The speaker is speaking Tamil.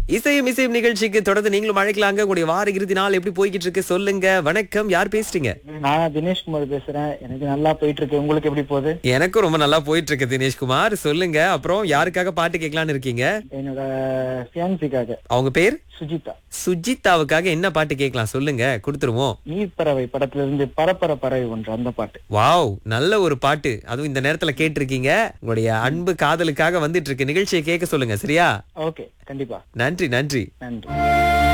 இசையும் இசையும் நிகழ்ச்சிக்கு தொடர்ந்து நீங்களும் அழைக்கலாங்க உங்களுடைய வார இறுதி நாள் எப்படி போய்கிட்டு இருக்கு சொல்லுங்க வணக்கம் யார் பேசுறீங்க நான் தினேஷ்குமார் பேசுறேன் எனக்கு நல்லா போயிட்டு இருக்கு உங்களுக்கு எப்படி போகுது எனக்கும் ரொம்ப நல்லா போயிட்டு இருக்கு தினேஷ்குமார் சொல்லுங்க அப்புறம் யாருக்காக பாட்டு கேட்கலான்னு இருக்கீங்க என்னோட ஃபியான்சிக்காக அவங்க பேர் சுஜிதா சுஜிதாவுக்காக என்ன பாட்டு கேட்கலாம் சொல்லுங்க கொடுத்துருவோம் நீர்ப்பறவை படத்துல இருந்து பரப்பர பறவை ஒன்று அந்த பாட்டு வாவ் நல்ல ஒரு பாட்டு அதுவும் இந்த நேரத்துல கேட்டிருக்கீங்க உங்களுடைய அன்பு காதலுக்காக வந்துட்டு இருக்கு நிகழ்ச்சியை கேட்க சொல்லுங்க சரியா ஓகே கண்டிப்பா நன்றி நன்றி நன்றி